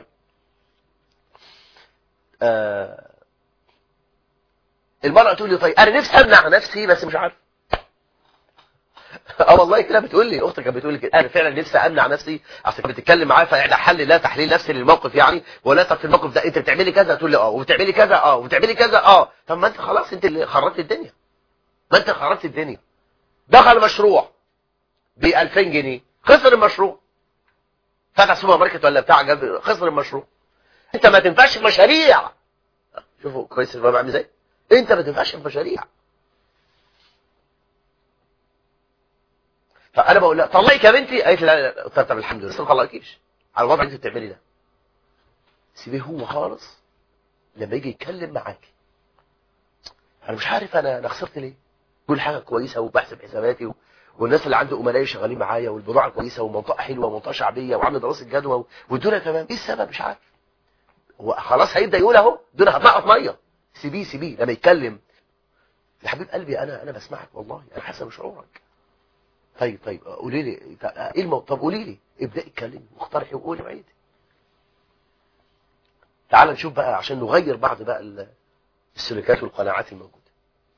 آه المرأة تقول لي طيب أنا نفسي أمنع نفسي بس مش عارف اه والله كده بتقول لي اختك كانت بتقول لي كده انا فعلا نفسي امنع نفسي اصل كانت بتتكلم معايا فاحنا حل لا تحليل نفسي للموقف يعني ولا طب في الموقف ده انت بتعملي كذا تقول لي اه وبتعملي كذا اه وبتعملي كذا اه طب ما انت خلاص انت اللي خربت الدنيا ما انت خربت الدنيا دخل مشروع ب 2000 جنيه خسر المشروع فتح سوبر ماركت ولا بتاع جاب خسر المشروع انت ما تنفعش في مشاريع شوفوا كويس الباب عامل ازاي انت ما تنفعش في مشاريع فانا بقول لها طلقك يا بنتي قالت لي لا لا لا. طب الحمد لله بس ما طلقكيش على الوضع اللي انت بتعملي ده سيبيه هو خالص لما يجي يتكلم معاكي انا مش عارف انا انا خسرت ليه كل حاجه كويسه وبحسب حساباتي و... والناس اللي عنده امناء شغالين معايا والبضاعه كويسه ومنطقه حلوه ومنطقه شعبيه وعامل دراسه جدوى والدنيا تمام ايه السبب مش عارف هو خلاص هيبدا يقول اهو الدنيا هتنقط ميه سيبيه سيبيه لما يتكلم يا حبيب قلبي انا انا بسمعك والله انا حاسه بشعورك طيب طيب قولي لي ايه الموضوع طب قولي لي ابداي اتكلمي واقترحي وقولي وعيدي تعال نشوف بقى عشان نغير بعض بقى ال- السلوكات والقناعات الموجودة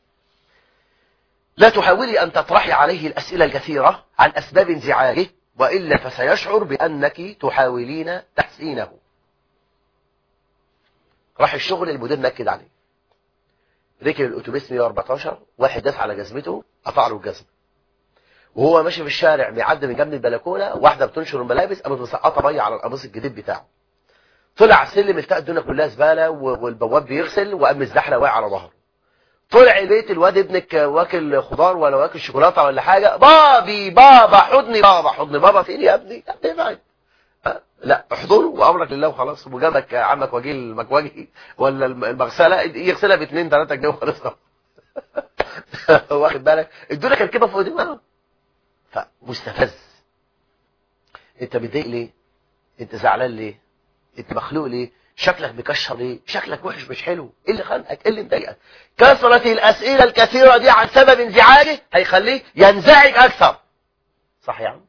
لا تحاولي أن تطرحي عليه الأسئلة الكثيرة عن أسباب انزعاجه وإلا فسيشعر بأنك تحاولين تحسينه راح الشغل المدير نكد عليه ركب الأتوبيس 114 واحد داس على جزمته قطع له الجزمة وهو ماشي في الشارع بيعدي من جنب البلكونة واحدة بتنشر الملابس قامت مسقطة مية على القميص الجديد بتاعه طلع سلم التقى الدنيا كلها زباله و- والبواب بيغسل وقام الزحله واقع على ظهره طلع البيت الواد ابنك واكل خضار ولا واكل شوكولاته ولا حاجه بابي بابا حضني بابا حضني بابا فين يا ابني يا ابني ابعد أه؟ لا احضنه وامرك لله وخلاص وجابك عمك وجيل المكواجي ولا الم- المغسله يغسلها ب 2 3 جنيه وخلاص واخد بالك الدنيا كانت كده فوق دماغه فمستفز انت متضايق ليه انت زعلان ليه انت مخلوق ليه شكلك مكشر ليه شكلك وحش مش حلو ايه اللي خانقك ايه اللي مضايقك كثرة الاسئلة الكثيرة دي عن سبب انزعاجه هيخليه ينزعج اكثر صح يا عم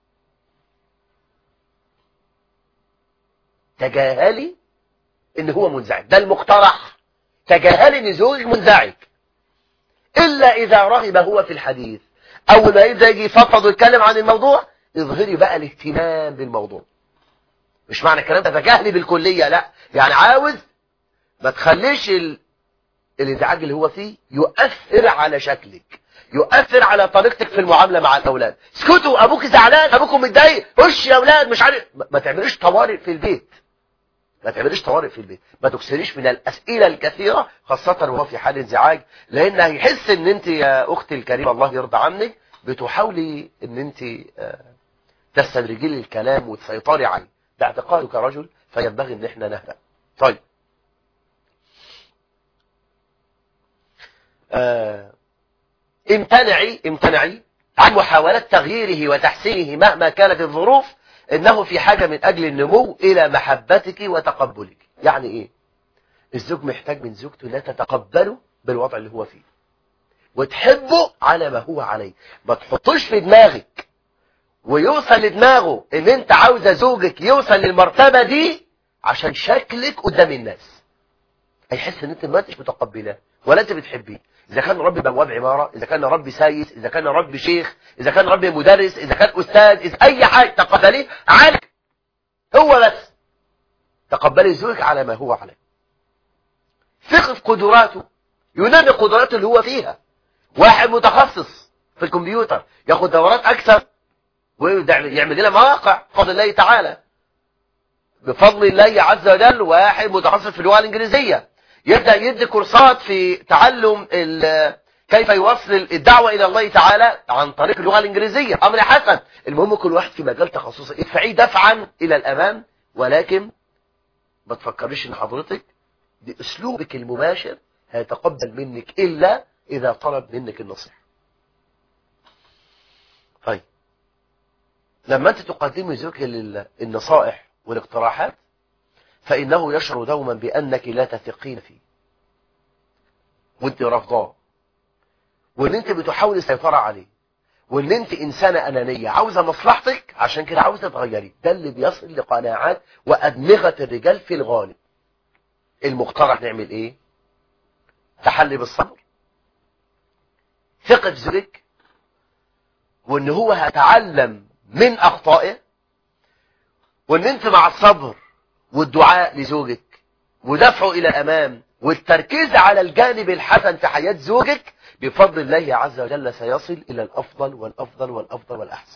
تجاهلي ان هو منزعج ده المقترح تجاهلي ان زوجك منزعج الا اذا رغب هو في الحديث اول ما يبدا يجي يفضفض ويتكلم عن الموضوع اظهري بقى الاهتمام بالموضوع مش معنى الكلام ده تجاهلي بالكلية لا يعني عاوز ما تخليش ال... الانزعاج اللي هو فيه يؤثر على شكلك يؤثر على طريقتك في المعاملة مع الأولاد اسكتوا أبوك زعلان أبوكم متضايق خش يا أولاد مش عارف ما ما تعمليش طوارئ في البيت ما تعمليش طوارئ في البيت ما تكسريش من الأسئلة الكثيرة خاصة وهو في حال انزعاج لأن هيحس ان انت يا أختي الكريمة الله يرضى عنك بتحاولي ان انت آه، تستدرجي لي الكلام وتسيطري عليه ده اعتقادك كرجل فينبغي ان احنا نهدأ طيب آه، امتنعي امتنعي عن محاولة تغييره وتحسينه مهما كانت الظروف انه في حاجة من اجل النمو الى محبتك وتقبلك يعني ايه الزوج محتاج من زوجته لا تتقبله بالوضع اللي هو فيه وتحبه على ما هو عليه ما تحطوش في دماغك ويوصل لدماغه ان انت عاوزة زوجك يوصل للمرتبة دي عشان شكلك قدام الناس هيحس ان انت ما انتش متقبلاه ولا انت بتحبيه اذا كان ربي بواب عمارة اذا كان ربي سايس اذا كان ربي شيخ اذا كان ربي مدرس اذا كان استاذ اذا اي حاجة تقبليه عنك هو بس تقبلي زوجك على ما هو عليه ثق في قدراته ينمي قدراته اللي هو فيها واحد متخصص في الكمبيوتر ياخد دورات اكثر ويعمل لنا مواقع بفضل الله تعالى بفضل الله عز وجل واحد متخصص في اللغة الإنجليزية يبدأ يدي كورسات في تعلم ال- كيف يوصل الدعوة إلى الله تعالى عن طريق اللغة الإنجليزية أمر حسن المهم كل واحد في مجال تخصصه ادفعيه دفعا إلى الأمام ولكن ما تفكريش إن حضرتك بأسلوبك المباشر هيتقبل منك إلا إذا طلب منك النصيحة طيب لما أنت تقدمي زوجك لل- النصائح والاقتراحات فإنه يشعر دوما بأنك لا تثقين فيه وانت رافضاه وان انت بتحاول السيطرة عليه وان انت انسانة انانية عاوزة مصلحتك عشان كده عاوزة تغيري ده اللي بيصل لقناعات وادمغة الرجال في الغالب المقترح نعمل ايه تحلي بالصبر ثقة في زوجك وان هو هيتعلم من اخطائه وان انت مع الصبر والدعاء لزوجك ودفعه الى الامام والتركيز على الجانب الحسن في حياة زوجك بفضل الله عز وجل سيصل الى الافضل والافضل والافضل والاحسن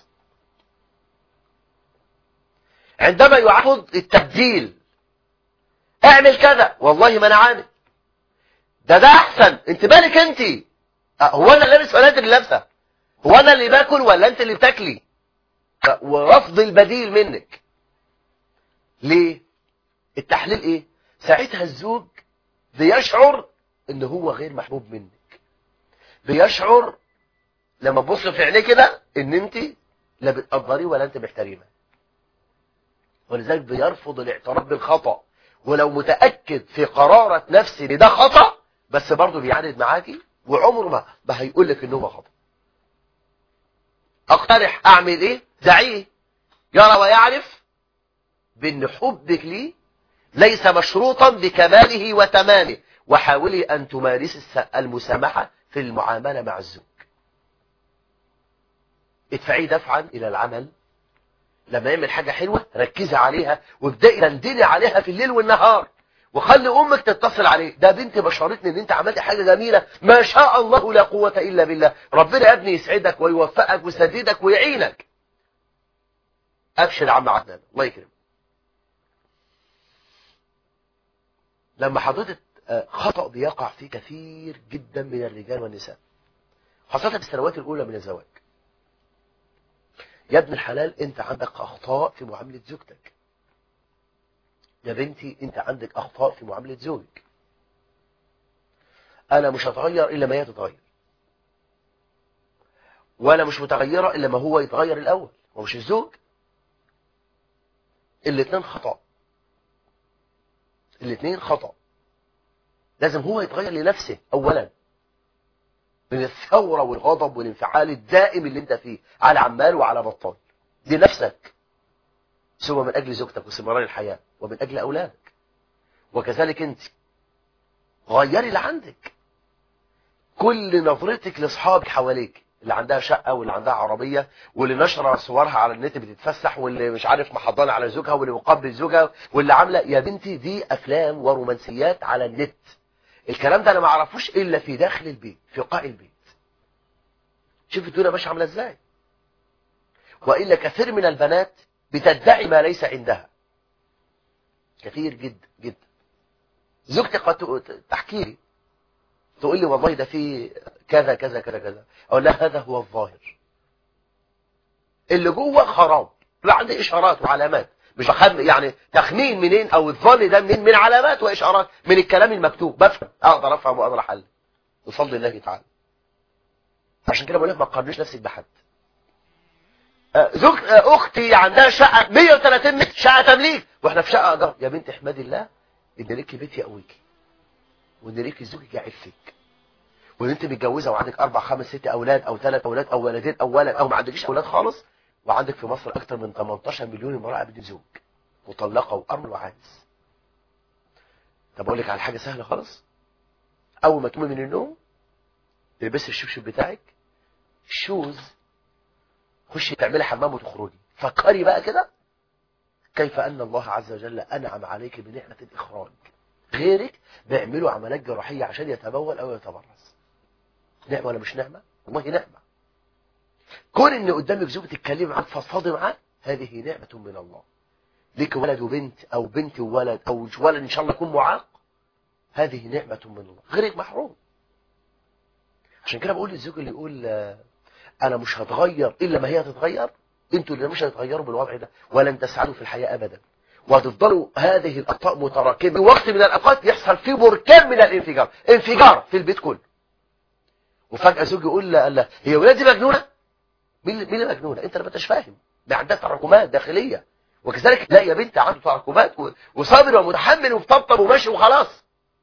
عندما يعرض التبديل اعمل كذا والله ما انا عامل ده ده احسن انت بالك انت أه، هو انا لابس ولا انت اللي لابسه هو انا اللي باكل ولا انت اللي بتاكلي ف- ورفض البديل منك ليه التحليل ايه ساعتها الزوج بيشعر ان هو غير محبوب منك بيشعر لما تبص في عينيه كده ان انت لا بتقدريه ولا انت محترمه ولذلك بيرفض الاعتراف بالخطأ ولو متأكد في قرارة نفسي ان ده خطأ بس برضه بيعاند معاكي وعمره ما ما هيقول لك ان هو خطأ اقترح اعمل ايه دعيه يرى ويعرف بان حبك ليه ليس مشروطا بكماله وتمامه وحاولي ان تمارسي الس- المسامحة في المعاملة مع الزوج ادفعيه دفعا الى العمل لما يعمل حاجة حلوة ركزي عليها وابدأي تندلي عليها في الليل والنهار وخلي امك تتصل عليه ده بنت بشرتني ان انت عملت حاجة جميلة ما شاء الله لا قوة الا بالله ربنا يا ابني يسعدك ويوفقك ويسددك ويعينك ابشر يا عم عدنان الله يكرمك لما حضرتك آه، خطأ بيقع فيه كثير جدا من الرجال والنساء خاصة في السنوات الأولى من الزواج يا ابن الحلال انت عندك اخطاء في معاملة زوجتك يا بنتي انت عندك اخطاء في معاملة زوجك انا مش هتغير الا ما هي تتغير وانا مش متغيرة الا ما هو يتغير الاول ومش الزوج الاتنين خطأ الاتنين خطأ لازم هو يتغير لنفسه اولا من الثورة والغضب والانفعال الدائم اللي انت فيه على عمال وعلى بطال دي نفسك ثم من اجل زوجتك واستمرار الحياة ومن اجل اولادك وكذلك انت غيري اللي عندك كل نظرتك لاصحابك حواليك اللي عندها شقة واللي عندها عربية واللي نشر صورها على النت بتتفسح واللي مش عارف محضنة على زوجها واللي مقبل زوجها واللي عاملة يا بنتي دي افلام ورومانسيات على النت الكلام ده انا ما اعرفوش الا في داخل البيت في قاع البيت شوف الدنيا ماشيه عامله ازاي والا كثير من البنات بتدعي ما ليس عندها كثير جدا جدا زوجتي قد تحكي لي تقول لي والله ده في كذا كذا كذا كذا اقول لها هذا هو الظاهر اللي جوه خراب لا عندي اشارات وعلامات مش بخم يعني تخمين منين او الظن ده منين من علامات واشارات من الكلام المكتوب بفهم اقدر افهم واقدر احل بفضل الله تعالى عشان كده بقول لك ما تقارنيش نفسك بحد آه، زوج آه، اختي عندها شقه 130 متر شقه تمليك واحنا في شقه ايجار يا بنت احمدي الله ان ليكي بيت يقويكي وان ليكي زوجك يعفك وان انت متجوزه وعندك اربع خمس ست اولاد او ثلاث اولاد او ولدين او ولد او ما عندكيش اولاد خالص وعندك في مصر اكتر من 18 مليون امراه بدون زوج مطلقه وارمل وعاجز طب اقول لك على حاجه سهله خالص اول ما تقومي من النوم تلبسي الشبشب بتاعك الشوز خشي تعملي حمام وتخرجي فكري بقى كده كيف ان الله عز وجل انعم عليك بنعمه الاخراج غيرك بيعملوا عمليات جراحيه عشان يتبول او يتبرز نعمه ولا مش نعمه والله نعمه كون ان قدامك زوج تتكلمي معاه تفضفضي معاه هذه نعمه من الله ليك ولد وبنت او بنت وولد او ولد ان شاء الله يكون معاق هذه نعمه من الله غيرك محروم عشان كده بقول للزوج اللي يقول آه، انا مش هتغير الا ما هي تتغير انتوا اللي مش هتتغيروا بالوضع ده ولن تسعدوا في الحياه ابدا وهتفضلوا هذه الاخطاء متراكمه في وقت من الاوقات يحصل فيه بركان من الانفجار انفجار في البيت كله وفجاه زوج يقول لا لا هي ولادي مجنونه مين اللي- مين اللي مجنونه انت اللي ما انتش فاهم ده عندها تراكمات داخليه وكذلك لا يا بنت عنده تراكمات و- وصابر ومتحمل ومطبطب وماشي وخلاص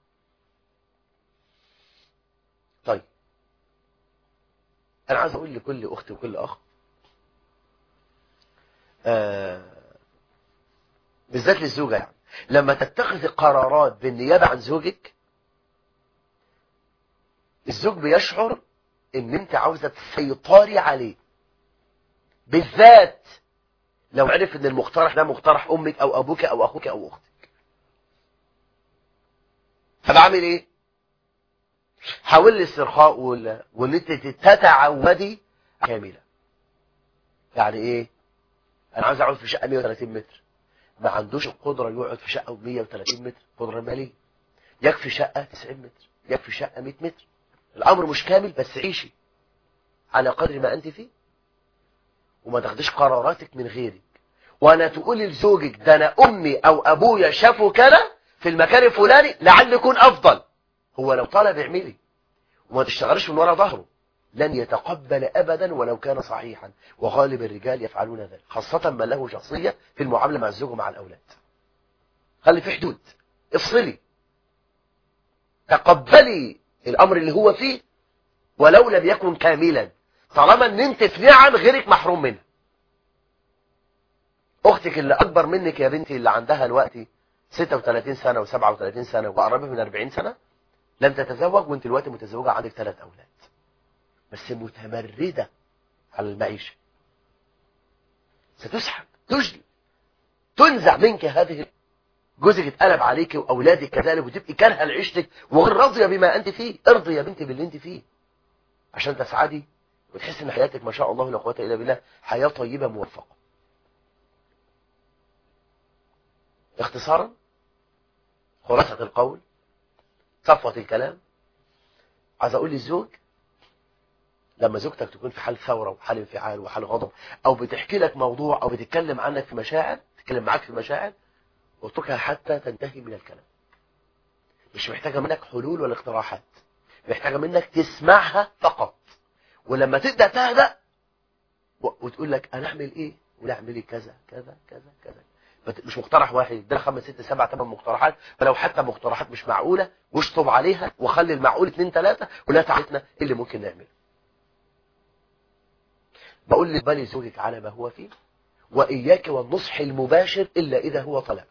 طيب انا عايز اقول لكل اخت وكل اخ آه بالذات للزوجه يعني لما تتخذ قرارات بالنيابه عن زوجك الزوج بيشعر ان انت عاوزه تسيطري عليه بالذات لو عرف ان المقترح ده مقترح امك او ابوك او اخوك او اختك فبعمل ايه حاول الاسترخاء وال- وان انت تتعودي كامله يعني ايه انا عاوز اقعد في شقه 130 متر ما عندوش القدره يقعد في شقه 130 متر قدره ماليه يكفي شقه 90 متر يكفي شقه 100 متر الامر مش كامل بس عيشي على قدر ما انت فيه وما تاخديش قراراتك من غيرك وانا تقولي لزوجك ده انا امي او ابويا شافوا كده في المكان الفلاني لعل يكون افضل هو لو طلب اعملي وما تشتغلش من ورا ظهره لن يتقبل ابدا ولو كان صحيحا وغالب الرجال يفعلون ذلك خاصة من له شخصية في المعاملة مع الزوج ومع الاولاد خلي في حدود افصلي تقبلي الامر اللي هو فيه ولو لم يكن كاملا طالما ان انت في نعم غيرك محروم منها اختك اللي اكبر منك يا بنتي اللي عندها دلوقتي 36 سنة و37 سنة وقربت من 40 سنة لم تتزوج وانت دلوقتي متزوجة عندك ثلاث اولاد بس متمردة على المعيشة ستسحب تجلب تنزع منك هذه جوزك اتقلب عليك واولادك كذلك وتبقي كارهه لعيشتك وغير راضيه بما انت فيه ارضي يا بنتي باللي انت فيه عشان تسعدي وتحس ان حياتك ما شاء الله لا قوه الا بالله حياه طيبه موفقه اختصارا خلاصه القول صفوه الكلام عايز اقول للزوج لما زوجتك تكون في حال ثوره وحال انفعال وحال غضب او بتحكي لك موضوع او بتتكلم عنك في مشاعر تتكلم معاك في مشاعر اتركها حتى تنتهي من الكلام مش محتاجة منك حلول ولا اقتراحات محتاجة منك تسمعها فقط ولما تبدأ تهدأ وتقول لك انا اعمل ايه ولا اعمل ايه كذا كذا كذا كذا مش مقترح واحد ده خمس ست سبع ثمان مقترحات فلو حتى مقترحات مش معقولة واشطب عليها وخلي المعقول اتنين ثلاثة ولا تعرفنا ايه اللي ممكن نعمله بقول لبالي زوجك على ما هو فيه وإياك والنصح المباشر إلا إذا هو طلب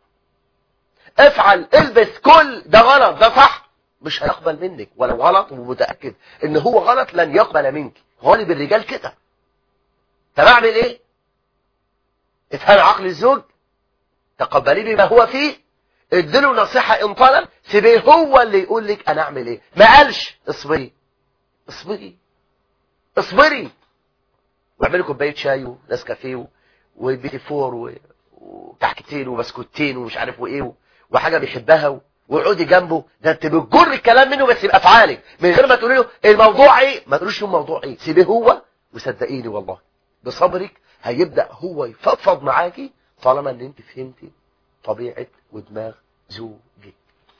افعل البس كل ده غلط ده صح مش هيقبل منك ولو غلط ومتأكد ان هو غلط لن يقبل منك غالب الرجال كده طب اعمل ايه افهم عقل الزوج تقبلي بما هو فيه اديله نصيحة ان طلب سيبيه هو اللي يقول لك انا اعمل ايه ما قالش اصبري اصبري اصبري واعملي كوبايه شاي ونسكافيه وبيتي فور وكحكتين وبسكوتين ومش عارف وايه وحاجة بيحبها وقعدي جنبه ده انت بتجر الكلام منه بس بافعالك من غير ما تقولي له الموضوع ايه ما تقولوش له الموضوع ايه سيبيه هو وصدقيني والله بصبرك هيبدا هو يفضفض معاكي طالما ان انت فهمتي طبيعه ودماغ زوجك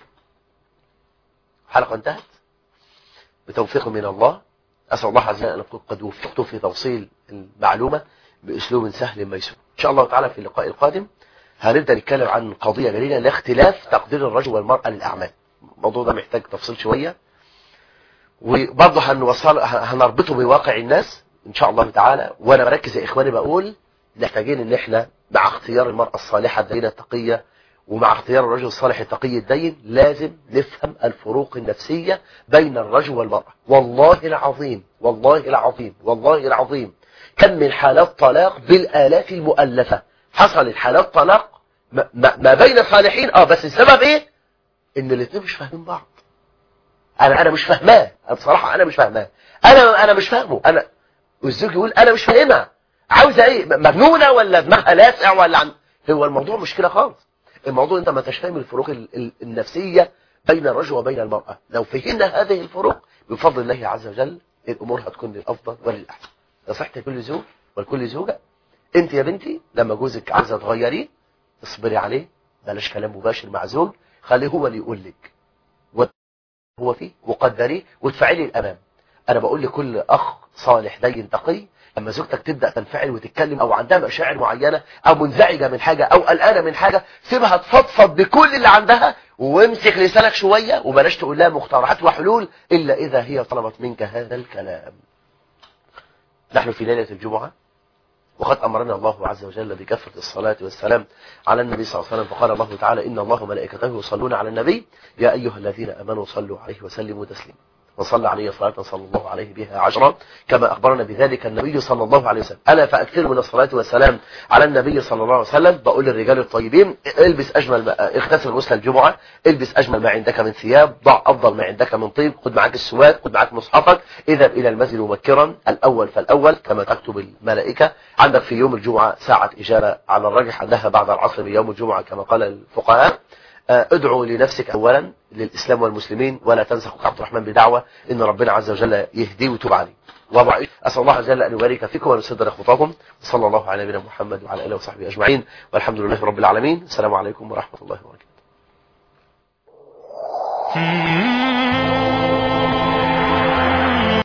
الحلقه انتهت بتوفيق من الله اسال الله عز وجل ان اكون قد وفقته في توصيل المعلومه باسلوب سهل ميسور ان شاء الله تعالى في اللقاء القادم هنبدأ نتكلم عن قضية جليلة لاختلاف تقدير الرجل والمرأة للأعمال الموضوع ده محتاج تفصيل شوية وبرضه هنوصل هنربطه بواقع الناس ان شاء الله تعالى وانا بركز يا اخواني بقول محتاجين ان احنا مع اختيار المرأة الصالحة الدينة التقية ومع اختيار الرجل الصالح التقي الدين لازم نفهم الفروق النفسية بين الرجل والمرأة والله العظيم والله العظيم والله العظيم كم من حالات طلاق بالالاف المؤلفة حصلت حالات طلاق ما, ما بين صالحين اه بس السبب ايه ان الاثنين مش فاهمين بعض انا انا مش فاهماه بصراحه انا مش فاهماه انا انا مش فاهمه انا والزوج يقول انا مش فاهمها عاوزه ايه مجنونه ولا دماغها لاسع ولا عن هو الموضوع مش كده خالص الموضوع انت ما انتش فاهم الفروق النفسيه بين الرجل وبين المراه لو فهمنا هذه الفروق بفضل الله عز وجل الامور هتكون للافضل وللاحسن نصيحتي لكل زوج ولكل زوجه انت يا بنتي لما جوزك عايزه تغيريه اصبري عليه بلاش كلام مباشر مع زوج خليه هو اللي يقول لك هو فيه وقدريه وادفعي الامام انا بقول لكل اخ صالح دين تقي لما زوجتك تبدا تنفعل وتتكلم او عندها مشاعر معينه او منزعجه من حاجه او قلقانه من حاجه سيبها تفضفض بكل اللي عندها وامسك لسانك شويه وبلاش تقول لها مقترحات وحلول الا اذا هي طلبت منك هذا الكلام نحن في ليله الجمعه وقد أمرنا الله عز وجل بكثرة الصلاة والسلام على النبي صلى الله عليه وسلم فقال الله تعالى إن الله وملائكته يصلون على النبي يا أيها الذين أمنوا صلوا عليه وسلموا تسليما وصلى عليه صلاة صلى الله عليه بها عشرا كما أخبرنا بذلك النبي صلى الله عليه وسلم ألا فأكثر من الصلاة والسلام على النبي صلى الله عليه وسلم بقول للرجال الطيبين البس أجمل ما اغتسل غسل الجمعة البس أجمل ما عندك من ثياب ضع أفضل ما عندك من طيب خد معاك السواك خد معاك مصحفك اذهب إلى المسجد مبكرا الأول فالأول كما تكتب الملائكة عندك في يوم الجمعة ساعة إجابة على الراجح أنها بعد العصر بيوم الجمعة كما قال الفقهاء آه، ادعو لنفسك اولا للاسلام والمسلمين ولا تنسى اخوك عبد الرحمن بدعوه ان ربنا عز وجل يهديه ويتوب عليه وابعد اسال الله عز وجل ان يبارك فيكم ويسدد خطاكم صلى الله على نبينا محمد وعلى اله وصحبه اجمعين والحمد لله رب العالمين السلام عليكم ورحمه الله وبركاته Hmm.